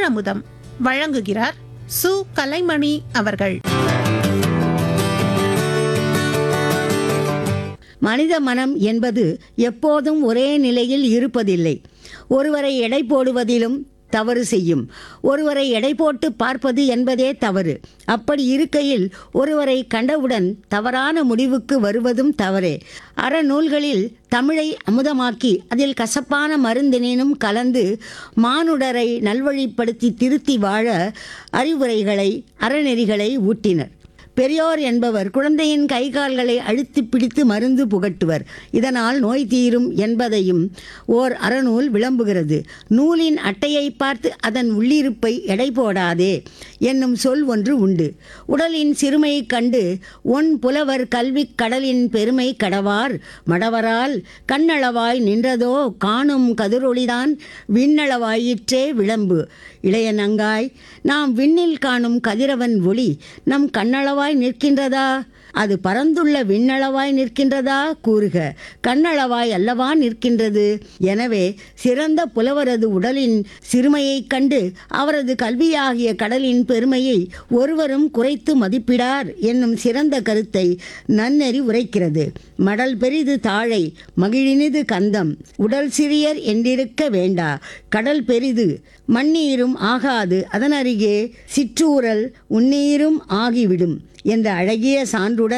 தமிழமுதம் வழங்குகிறார் சு கலைமணி அவர்கள் மனித மனம் என்பது எப்போதும் ஒரே நிலையில் இருப்பதில்லை ஒருவரை எடை போடுவதிலும் தவறு செய்யும் ஒருவரை எடை போட்டு பார்ப்பது என்பதே தவறு அப்படி இருக்கையில் ஒருவரை கண்டவுடன் தவறான முடிவுக்கு வருவதும் தவறே அறநூல்களில் தமிழை அமுதமாக்கி அதில் கசப்பான மருந்தினும் கலந்து மானுடரை நல்வழிப்படுத்தி திருத்தி வாழ அறிவுரைகளை அறநெறிகளை ஊட்டினர் பெரியோர் என்பவர் குழந்தையின் கை கால்களை அழுத்தி பிடித்து மருந்து புகட்டுவர் இதனால் நோய் தீரும் என்பதையும் ஓர் அறநூல் விளம்புகிறது நூலின் அட்டையை பார்த்து அதன் உள்ளிருப்பை எடை போடாதே என்னும் சொல் ஒன்று உண்டு உடலின் சிறுமையைக் கண்டு ஒன் புலவர் கல்விக் கடலின் பெருமை கடவார் மடவரால் கண்ணளவாய் நின்றதோ காணும் கதிரொளிதான் விண்ணளவாயிற்றே விளம்பு இளைய நங்காய் நாம் விண்ணில் காணும் கதிரவன் ஒளி நம் கண்ணளவாய் நிற்கின்றதா அது பரந்துள்ள விண்ணளவாய் நிற்கின்றதா கூறுக கண்ணளவாய் அல்லவா நிற்கின்றது எனவே சிறந்த புலவரது உடலின் சிறுமையைக் கண்டு அவரது கல்வியாகிய கடலின் பெருமையை ஒருவரும் குறைத்து மதிப்பிடார் என்னும் சிறந்த கருத்தை நன்னெறி உரைக்கிறது மடல் பெரிது தாழை மகிழினிது கந்தம் உடல் சிறியர் என்றிருக்க வேண்டா கடல் பெரிது மண்ணீரும் ஆகாது அதனருகே சிற்றூரல் உன்னீரும் ஆகிவிடும் என்ற அழகிய சான்றுடன்